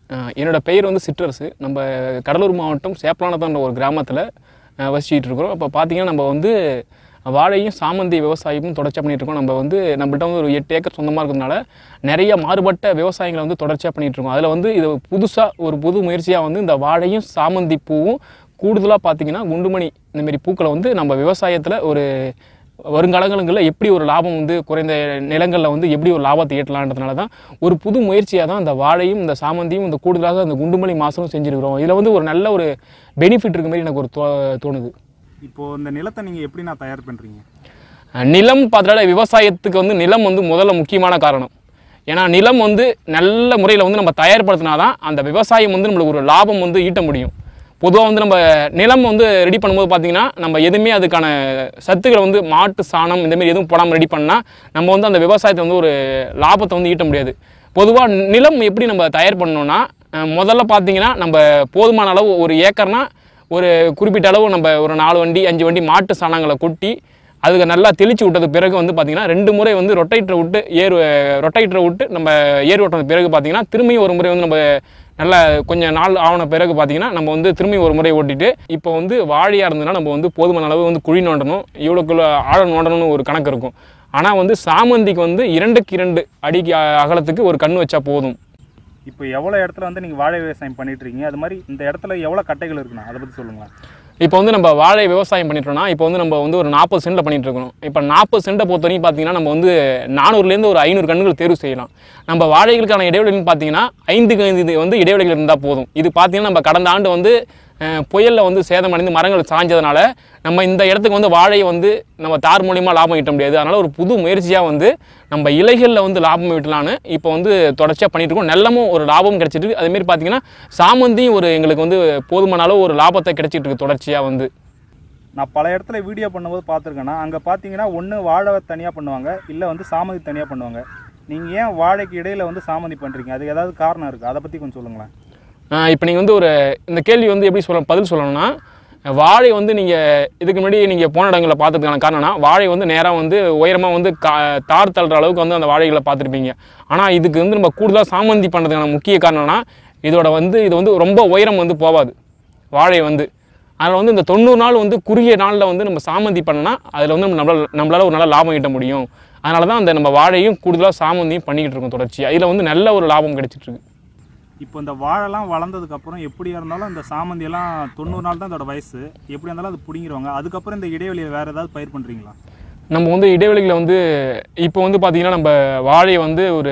அஹ் என்னோட பெயர் வந்து சிற்றரசு நம்ம கடலூர் மாவட்டம் சேப்பலானதான்ற ஒரு கிராமத்தில் வசிச்சிட்டு இருக்கிறோம் இப்போ பார்த்தீங்கன்னா நம்ம வந்து வாழையும் சாமந்தி விவசாயமும் தொடர்ச்சியாக பண்ணிட்டு இருக்கோம் நம்ம வந்து நம்மள்ட்ட வந்து ஒரு எட்டு ஏக்கர் சொந்தமாக இருக்கிறதுனால நிறைய மாறுபட்ட விவசாயங்களை வந்து தொடர்ச்சியாக பண்ணிட்டு இருக்கோம் அதில் வந்து இது புதுசாக ஒரு புது முயற்சியாக வந்து இந்த வாழையும் சாமந்தி பூவும் கூடுதலாக பார்த்தீங்கன்னா குண்டுமணி இந்த மாதிரி பூக்களை வந்து நம்ம விவசாயத்தில் ஒரு வருங்காலங்களில் எப்படி ஒரு லாபம் வந்து குறைந்த நிலங்களில் வந்து எப்படி ஒரு லாபத்தை ஈட்டலான்றதுனால தான் ஒரு புது முயற்சியாக தான் இந்த வாழையும் இந்த சாமந்தியும் இந்த கூடுதலாக அந்த குண்டுமணி மாசமும் செஞ்சுருக்கிறோம் இதில் வந்து ஒரு நல்ல ஒரு பெனிஃபிட் இருக்க மாதிரி எனக்கு ஒரு தோ தோணுது இப்போது இந்த நிலத்தை நீங்கள் எப்படி நான் தயார் பண்ணுறீங்க அஹ் நிலம் பார்த்தால விவசாயத்துக்கு வந்து நிலம் வந்து முதல்ல முக்கியமான காரணம் ஏன்னா நிலம் வந்து நல்ல முறையில் வந்து நம்ம தயார்படுத்தினா தான் அந்த விவசாயம் வந்து நம்மளுக்கு ஒரு லாபம் வந்து ஈட்ட முடியும் பொதுவாக வந்து நம்ம நிலம் வந்து ரெடி பண்ணும்போது பார்த்தீங்கன்னா நம்ம எதுவுமே அதுக்கான சத்துக்களை வந்து மாட்டு சாணம் இந்த மாதிரி எதுவும் போடாமல் ரெடி பண்ணால் நம்ம வந்து அந்த விவசாயத்தை வந்து ஒரு லாபத்தை வந்து ஈட்ட முடியாது பொதுவாக நிலம் எப்படி நம்ம தயார் பண்ணணும்னா அஹ் முதல்ல பார்த்தீங்கன்னா நம்ம போதுமான அளவு ஒரு ஏக்கர்னா ஒரு குறிப்பிட்ட அளவு நம்ம ஒரு நாலு வண்டி அஞ்சு வண்டி மாட்டு சாணங்களை கொட்டி அதுக்கு நல்லா தெளிச்சு விட்டது பிறகு வந்து பார்த்திங்கன்னா ரெண்டு முறை வந்து ரொட்டைட்டரை விட்டு ஏர் ரொட்டைட்டரை விட்டு நம்ம ஏர் ஓட்டினது பிறகு பார்த்திங்கன்னா திரும்பியும் ஒரு முறை வந்து நம்ம நல்லா கொஞ்சம் நாள் ஆன பிறகு பார்த்திங்கன்னா நம்ம வந்து திரும்பி ஒரு முறை ஓட்டிட்டு இப்போ வந்து வாழையாக இருந்ததுன்னா நம்ம வந்து போதுமான அளவு வந்து குழி நோண்டணும் இவ்வளோக்குள்ள ஆழம் நோண்டணும்னு ஒரு கணக்கு இருக்கும் ஆனால் வந்து சாமந்திக்கு வந்து இரண்டுக்கு இரண்டு அடிக்கு அ- அகலத்துக்கு ஒரு கண் வச்சா போதும் இப்போ எவ்வளோ இடத்துல வந்து நீங்கள் வாழை விவசாயம் பண்ணிட்டு இருக்கீங்க அது மாதிரி இந்த இடத்துல எவ்வளோ கட்டைகள் இருக்குண்ணா அதை பற்றி சொல்லுங்களேன் இப்போ வந்து நம்ம வாழை விவசாயம் பண்ணிட்டோம்னா இப்போ வந்து நம்ம வந்து ஒரு நாற்பது சென்ட்டில் பண்ணிட்டு இருக்கோம் இப்போ நாற்பது சென்ட்டை பொறுத்த வரைக்கும் பார்த்தீங்கன்னா நம்ம வந்து நானூறுலேருந்து ஒரு ஐநூறு கண்ணுகள் தேர்வு செய்யலாம் நம்ம வாழைகளுக்கான இடைவெளின்னு பார்த்தீங்கன்னா ஐந்துக்கு ஐந்து இது வந்து இடைவெளிகள் இருந்தால் போதும் இது பார்த்தீங்கன்னா நம்ம கடந்த ஆண்டு வந்து அஹ், புயல்ல வந்து சேதமடைந்து மரங்கள் சாஞ்சதுனால நம்ம இந்த இடத்துக்கு வந்து வாழையை வந்து நம்ம தார் மூலியமாக லாபம் ஈட்ட முடியாது அதனால் ஒரு புது முயற்சியாக வந்து நம்ம இலைகளில் வந்து லாபம் ஈட்டலான்னு இப்போ வந்து தொடர்ச்சியாக பண்ணிட்டு இருக்கோம் நெல்லமும் ஒரு லாபம் கிடைச்சிட்டு இருக்கு. அதே மாதிரி பார்த்தீங்கன்னா சாமந்தியும் ஒரு எங்களுக்கு வந்து போதுமான அளவு ஒரு லாபத்தை கிடைச்சிட்டு இருக்கு தொடர்ச்சியாக வந்து நான் பல இடத்துல வீடியோ பண்ணும்போது பார்த்துருக்கேன்னா அங்கே பார்த்தீங்கன்னா ஒன்று வாழை தனியாக பண்ணுவாங்க இல்லை வந்து சாமந்தி தனியாக பண்ணுவாங்க நீங்கள் ஏன் வாழைக்கு இடையில வந்து சாமந்தி பண்ணுறீங்க அது ஏதாவது காரணம் இருக்குது அதை பற்றி கொஞ்சம் சொல்லுங்களேன் இப்போ நீங்கள் வந்து ஒரு இந்த கேள்வி வந்து எப்படி சொல்ல பதில் சொல்லணும்னா வாழை வந்து நீங்கள் இதுக்கு முன்னாடி நீங்கள் போன இடங்களில் பார்த்ததுக்கான காரணம்னா வாழை வந்து நேராக வந்து உயரமாக வந்து கா தார் தள்ளுற அளவுக்கு வந்து அந்த வாழைகளை பார்த்துருப்பீங்க ஆனால் இதுக்கு வந்து நம்ம கூடுதலாக சாமந்தி பண்ணுறதுக்கான முக்கிய காரணம்னா இதோட வந்து இது வந்து ரொம்ப உயரம் வந்து போகாது வாழை வந்து அதில் வந்து இந்த தொண்ணூறு நாள் வந்து குறுகிய நாளில் வந்து நம்ம சாமந்தி பண்ணனா அதில் வந்து நம்மளால் நம்மளால் ஒரு நல்ல லாபம் ஈட்ட முடியும் அதனால தான் அந்த நம்ம வாழையும் கூடுதலாக சாமந்தியும் பண்ணிக்கிட்டு இருக்கோம் தொடர்ச்சியாக இதில் வந்து நல்ல ஒரு லாபம் கிடைச்சிட்டு இருக்கு இப்போ இந்த வாழைலாம் வளர்ந்ததுக்கப்புறம் எப்படியா இருந்தாலும் இந்த சாமந்தியெல்லாம் தொண்ணூறு நாள் தான் இதோட வயசு எப்படி இருந்தாலும் அது பிடிங்கிருவாங்க அதுக்கப்புறம் இந்த இடைவெளியை வேறு ஏதாவது பயிர் பண்ணுறீங்களா நம்ம வந்து இடைவெளிகளை வந்து இப்போ வந்து பார்த்திங்கன்னா நம்ம வாழை வந்து ஒரு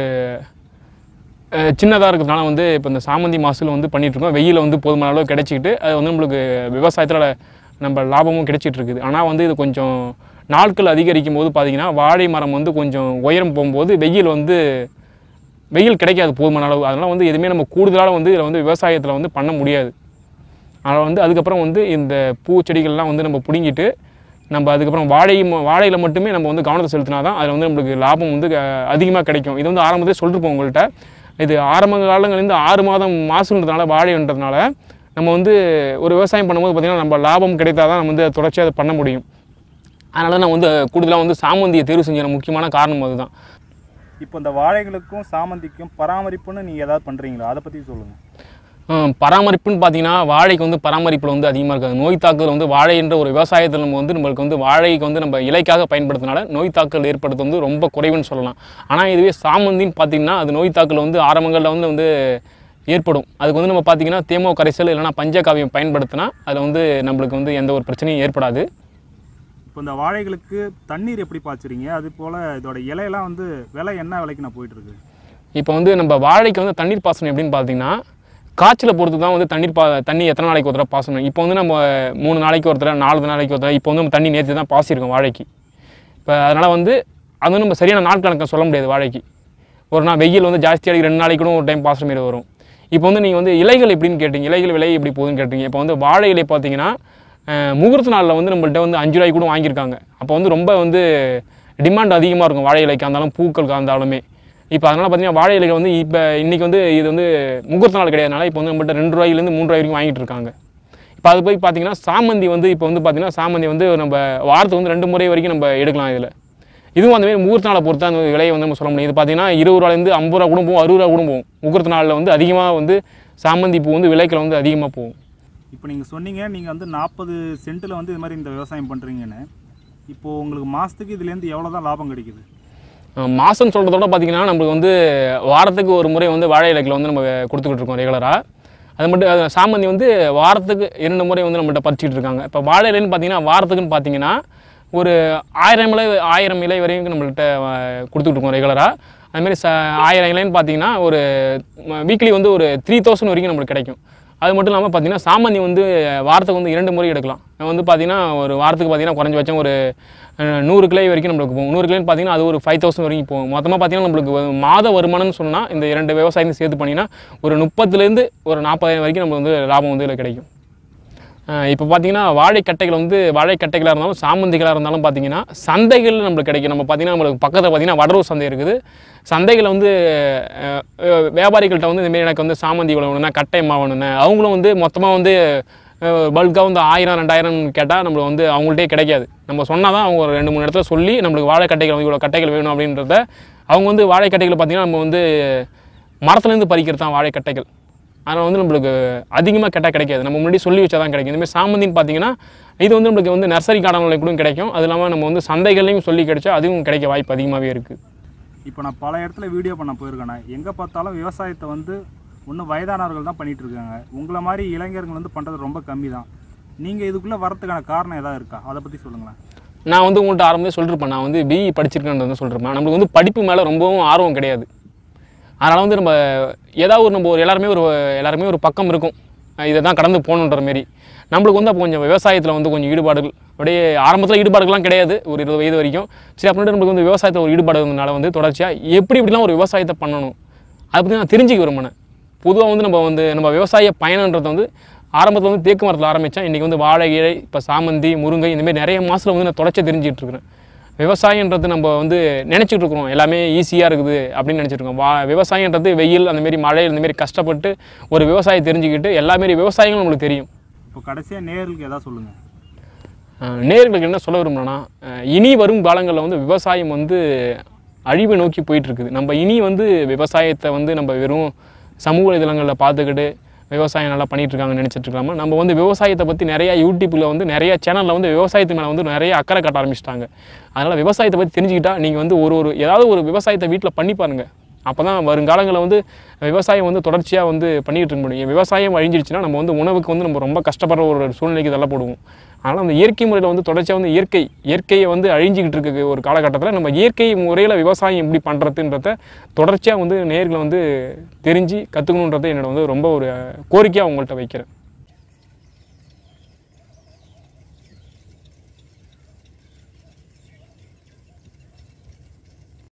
சின்னதாக இருக்கிறதுனால வந்து இப்போ இந்த சாமந்தி மாசில் வந்து பண்ணிகிட்ருக்கோம் வெயில் வந்து போதுமான அளவு கிடைச்சிக்கிட்டு அது வந்து நம்மளுக்கு விவசாயத்தில் நம்ம லாபமும் கிடைச்சிட்டு இருக்குது ஆனால் வந்து இது கொஞ்சம் நாட்கள் அதிகரிக்கும் போது பார்த்திங்கன்னா வாழை மரம் வந்து கொஞ்சம் உயரம் போகும்போது வெயில் வந்து வெயில் கிடைக்காது போதுமான அளவு அதனால் வந்து எதுவுமே நம்ம கூடுதலாக வந்து இதில் வந்து விவசாயத்தில் வந்து பண்ண முடியாது அதனால் வந்து அதுக்கப்புறம் வந்து இந்த பூச்செடிகள்லாம் வந்து நம்ம பிடுங்கிட்டு நம்ம அதுக்கப்புறம் வாழை ம- வாழையில மட்டுமே நம்ம வந்து கவனத்தை செலுத்தினா தான் அதில் வந்து நம்மளுக்கு லாபம் வந்து அதிகமாக கிடைக்கும் இது வந்து ஆரம்பத்திலே சொல்லிருப்போம் உங்கள்கிட்ட இது ஆரம்ப காலங்கள்லேருந்து ஆறு மாதம் மாசுன்றதுனால வாழைன்றதுனால நம்ம வந்து ஒரு விவசாயம் பண்ணும்போது பார்த்திங்கன்னா நம்ம லாபம் கிடைத்தாதான் தான் நம்ம வந்து தொடர்ச்சியாக அதை பண்ண முடியும் அதனால நான் வந்து கூடுதலாக வந்து சாமந்தியை தேர்வு செஞ்ச முக்கியமான காரணம் அதுதான் இப்போ இந்த வாழைகளுக்கும் சாமந்திக்கும் பராமரிப்புன்னு நீங்கள் ஏதாவது பண்ணுறீங்களா அதை பற்றி சொல்லுங்கள் ஹம், பராமரிப்புன்னு பார்த்தீங்கன்னா வாழைக்கு வந்து பராமரிப்பில் வந்து அதிகமாக இருக்காது நோய் தாக்குதல் வந்து வாழை என்ற ஒரு விவசாயத்தில் நம்ம வந்து நம்மளுக்கு வந்து வாழைக்கு வந்து நம்ம இலைக்காக பயன்படுத்தினால நோய் தாக்கல் ஏற்படுறது வந்து ரொம்ப குறைவுன்னு சொல்லலாம் ஆனால் இதுவே சாமந்தின்னு பார்த்தீங்கன்னா அது நோய் தாக்கல் வந்து ஆரம்பங்களில் வந்து வந்து ஏற்படும் அதுக்கு வந்து நம்ம பார்த்தீங்கன்னா தேமோ கரைசல் இல்லைனா பஞ்சகாவியம் பயன்படுத்தினா அதில் வந்து நம்மளுக்கு வந்து எந்த ஒரு பிரச்சனையும் ஏற்படாது இப்போ இந்த வாழைகளுக்கு தண்ணீர் எப்படி பாய்ச்சுறீங்க அது போல் இதோட இலையெல்லாம் வந்து விலை என்ன விலைக்கு நான் போயிட்டுருக்கு இப்போ வந்து நம்ம வாழைக்கு வந்து தண்ணீர் பாசனம் எப்படின்னு பார்த்தீங்கன்னா காய்ச்சலை பொறுத்து தான் வந்து தண்ணீர் பா தண்ணி எத்தனை நாளைக்கு ஒரு தடவை பாசனம் இப்போ வந்து நம்ம மூணு நாளைக்கு ஒரு தடவை நாலு நாளைக்கு ஒரு தடவை இப்போ வந்து நம்ம தண்ணி நேற்று தான் பாசியிருக்கோம் வாழைக்கு இப்போ அதனால் வந்து அது வந்து நம்ம சரியான நாள் கணக்கை சொல்ல முடியாது வாழைக்கு ஒரு நாள் வெயில் வந்து ஜாஸ்தி அடிக்க ரெண்டு நாளைக்கு கூட ஒரு டைம் பாசுற மாரி வரும் இப்போ வந்து நீங்கள் வந்து இலைகள் எப்படின்னு கேட்டீங்க இலைகள் விலை எப்படி போகுதுன்னு கேட்டீங்க இப்போ வந்து வாழை இலை பார்த்தீங்கன்னா அஹ், முகூர்த்த நாளில் வந்து நம்மள்ட்ட வந்து அஞ்சு ரூபாய்க்கு கூட வாங்கியிருக்காங்க அப்போ வந்து ரொம்ப வந்து டிமாண்ட் அதிகமாக இருக்கும் வாழை இலைக்கு இருந்தாலும் பூக்களுக்கு இருந்தாலுமே இப்போ அதனால் பார்த்தீங்கன்னா வாழை இலைகள் வந்து இப்போ இன்றைக்கி வந்து இது வந்து முகூர்த்த நாள் கிடையாதுனால இப்போ வந்து நம்மள்ட்ட ரெண்டு ரூபாயிலேருந்து மூணு ரூபாய் வரைக்கும் வாங்கிட்டு இருக்காங்க இப்போ அது போய் பார்த்தீங்கன்னா சாமந்தி வந்து இப்போ வந்து பார்த்தீங்கன்னா சாமந்தி வந்து நம்ம வாரத்துக்கு வந்து ரெண்டு முறை வரைக்கும் நம்ம எடுக்கலாம் இதில் இதுவும் அந்த மாதிரி முகூர்த்த நாளை பொறுத்து அந்த விலையை வந்து நம்ம சொல்ல முடியும் இது பார்த்தீங்கன்னா இருபது ரூபாலேருந்து ஐம்பது ரூபா கூட போகும் அறுபது ரூபா கூட போகும் முகூர்த்த நாளில் வந்து அதிகமாக வந்து சாமந்தி பூ வந்து விலைக்கில் வந்து அதிகமாக போகும் இப்போ நீங்கள் சொன்னீங்க நீங்கள் வந்து நாற்பது சென்ட்டில் வந்து இது மாதிரி இந்த விவசாயம் பண்ணுறீங்கன்னு இப்போது உங்களுக்கு மாதத்துக்கு இதுலேருந்து எவ்வளோ தான் லாபம் கிடைக்குது மாதம் சொல்கிறத விட பார்த்தீங்கன்னா நம்மளுக்கு வந்து வாரத்துக்கு ஒரு முறை வந்து வாழை இலக்கில் வந்து நம்ம கொடுத்துக்கிட்டு இருக்கோம் ரெகுலராக அது மட்டும் அது சாமந்தி வந்து வாரத்துக்கு இரண்டு முறை வந்து நம்மள்ட்ட பறிச்சுக்கிட்டு இருக்காங்க இப்போ வாழை இலைன்னு பார்த்தீங்கன்னா வாரத்துக்குன்னு பார்த்தீங்கன்னா ஒரு ஆயிரம் இலை ஆயிரம் இலை வரைக்கும் நம்மள்ட்ட அஹ், கொடுத்துக்கிட்டு இருக்கோம் ரெகுலராக அதுமாரி ச ஆயிரம் இலைன்னு பார்த்தீங்கன்னா ஒரு வீக்லி வந்து ஒரு த்ரீ தௌசண்ட் வரைக்கும் நம்மளுக்கு கிடைக்கும் அது மட்டும் இல்லாமல் பார்த்தீங்கன்னா சாமானி வந்து வாரத்துக்கு வந்து இரண்டு முறை எடுக்கலாம் வந்து பார்த்தீங்கன்னா ஒரு வாரத்துக்கு பார்த்தீங்கன்னா குறைஞ்சபட்சம் ஒரு அஹ், நூறு கிளை வரைக்கும் நம்மளுக்கு போகும் நூறு கிளைன்னு பார்த்தீங்கன்னா அது ஒரு ஃபைவ் தௌசண்ட் வரைக்கும் போகும் மொத்தமாக பார்த்தீங்கன்னா நம்மளுக்கு வ- மாத வருமானம்னு சொன்னால் இந்த இரண்டு விவசாயத்தையும் சேர்த்து பண்ணிங்கன்னா ஒரு முப்பத்துலேருந்து ஒரு நாற்பதாயிரம் வரைக்கும் நம்மளுக்கு வந்து லாபம் வந்து இதில் கிடைக்கும் இப்போ பார்த்தீங்கன்னா வாழைக்கட்டைகள் வந்து வாழைக்கட்டைகளாக இருந்தாலும் சாமந்திகளாக இருந்தாலும் பார்த்தீங்கன்னா சந்தைகள் நம்மளுக்கு கிடைக்கும் நம்ம பார்த்தீங்கன்னா நம்மளுக்கு பக்கத்தில் பார்த்தீங்கன்னா வடலூர் சந்தை இருக்குது சந்தைகளில் வந்து அஹ், அஹ், வியாபாரிகள்கிட்ட வந்து இதுமாரி எனக்கு வந்து சாமந்தி இவ்வளோ வேணும்னா கட்டை மா வேணும்னா அவங்களும் வந்து மொத்தமாக வந்து பல்காக வந்து ஆயிரம் ரெண்டாயிரம் கேட்டால் நம்மளுக்கு வந்து அவங்கள்ட்டே கிடைக்காது நம்ம சொன்னால் தான் அவங்க ஒரு ரெண்டு மூணு இடத்துல சொல்லி நம்மளுக்கு வாழைக்கட்டைகள் வந்து இவ்வளோ கட்டைகள் வேணும் அப்படின்றத அவங்க வந்து வாழைக்கட்டைகள் பார்த்தீங்கன்னா நம்ம வந்து மரத்துலேருந்து பறிக்கிறது தான் வாழைக்கட்டைகள் அதனால் வந்து நம்மளுக்கு அதிகமாக கேட்டால் கிடைக்காது நம்ம முன்னாடி சொல்லி வச்சா தான் கிடைக்கும் இந்தமாதிரி சாமந்தின்னு பார்த்தீங்கன்னா இது வந்து நம்மளுக்கு வந்து நர்சரி கார்டனில் கூட கிடைக்கும் அது இல்லாமல் நம்ம வந்து சந்தைகள்லையும் சொல்லி கிடைச்சா அதுவும் கிடைக்க வாய்ப்பு அதிகமாகவே இருக்குது இப்போ நான் பல இடத்துல வீடியோ பண்ண போயிருக்கேண்ணே எங்கே பார்த்தாலும் விவசாயத்தை வந்து ஒன்றும் வயதானவர்கள் தான் பண்ணிட்டு இருக்காங்க உங்களை மாதிரி இளைஞர்கள் வந்து பண்ணுறது ரொம்ப கம்மி தான் நீங்கள் இதுக்குள்ளே வரதுக்கான காரணம் எதாவது இருக்கா அதை பற்றி சொல்லுங்களேன் நான் வந்து உங்கள்கிட்ட ஆரம்பமே சொல்லிருப்பேன் நான் வந்து பிஇ படிச்சிருக்கேன்றது சொல்லிருப்பேன் நம்மளுக்கு வந்து படிப்பு மேலே ரொம்பவும் ஆர்வம் கிடையாது அதனால் வந்து நம்ம ஏதாவது ஒரு நம்ம ஒரு எல்லாருமே ஒரு எல்லாருமே ஒரு பக்கம் இருக்கும் இதை தான் கடந்து போகணுன்ற மாரி நம்மளுக்கு வந்து அப்போ கொஞ்சம் விவசாயத்தில் வந்து கொஞ்சம் ஈடுபாடுகள் அப்படியே ஆரம்பத்தில் ஈடுபாடுகள்லாம் கிடையாது ஒரு இருபது வயது வரைக்கும் சரி அப்படின்ட்டு நம்மளுக்கு வந்து விவசாயத்தில் ஒரு ஈடுபாடு இருந்தனால வந்து தொடர்ச்சியாக எப்படி இப்படிலாம் ஒரு விவசாயத்தை பண்ணணும் அதை பற்றி நான் தெரிஞ்சுக்க விரும்பினேன் பொதுவாக வந்து நம்ம வந்து நம்ம விவசாய பயணன்றதை வந்து ஆரம்பத்தில் வந்து தேக்கு மரத்தில் ஆரம்பித்தேன் இன்றைக்கி வந்து வாழை இலை இப்போ சாமந்தி முருங்கை இந்த மாதிரி நிறைய மாதத்தில் வந்து நான் தொடர்ச்சி தெரிஞ்சுக்கிட்டு இருக்கிறேன் விவசாயன்றது நம்ம வந்து நினச்சிட்டு இருக்கிறோம் எல்லாமே ஈஸியாக இருக்குது அப்படின்னு நினச்சிட்டு இருக்கோம் வா விவசாயன்றது வெயில் அந்த மாதிரி மழை இந்த மாதிரி கஷ்டப்பட்டு ஒரு விவசாயம் தெரிஞ்சுக்கிட்டு எல்லா மாரி விவசாயங்களும் நம்மளுக்கு தெரியும் இப்போ கடைசியாக நேர்களுக்கு எதாவது சொல்லுங்கள் அஹ் நேயர்களுக்கு என்ன சொல்ல விரும்புகிறேன்னா அஹ் இனி வரும் காலங்களில் வந்து விவசாயம் வந்து அழிவை நோக்கி போயிட்டு இருக்குது நம்ம இனி வந்து விவசாயத்தை வந்து நம்ம வெறும் சமூக வலைதளங்களில் பார்த்துக்கிட்டு விவசாயம் நல்லா பண்ணிட்டு இருக்காங்கன்னு நினச்சிட்டு இருக்காம நம்ம வந்து விவசாயத்தை பற்றி நிறைய யூடியூப்பில் வந்து நிறைய சேனலில் வந்து விவசாயத்து மேலே வந்து நிறைய அக்கறை காட்ட ஆரம்பிச்சிட்டாங்க அதனால் விவசாயத்தை பற்றி தெரிஞ்சுக்கிட்டா நீங்கள் வந்து ஒரு ஒரு ஏதாவது ஒரு விவசாயத்தை வீட்டில் பண்ணி பாருங்க அப்போ தான் வருங்காலங்களில் வந்து விவசாயம் வந்து தொடர்ச்சியாக வந்து பண்ணிக்கிட்டு இருக்க முடியும் விவசாயம் அழிஞ்சிருச்சுன்னா நம்ம வந்து உணவுக்கு வந்து நம்ம ரொம்ப கஷ்டப்படுற ஒரு சூழ்நிலைக்கு தள்ளப்படுவோம் அதனால் அந்த இயற்கை முறையில் வந்து தொடர்ச்சியாக வந்து இயற்கை இயற்கையை வந்து அழிஞ்சிக்கிட்டு இருக்க ஒரு காலகட்டத்தில் நம்ம இயற்கை முறையில் விவசாயம் எப்படி பண்ணுறதுன்றத தொடர்ச்சியாக வந்து நேர்களை வந்து தெரிஞ்சு கற்றுக்கணுன்றதை என்னோட வந்து ரொம்ப ஒரு கோரிக்கையாக உங்கள்கிட்ட வைக்கிறேன்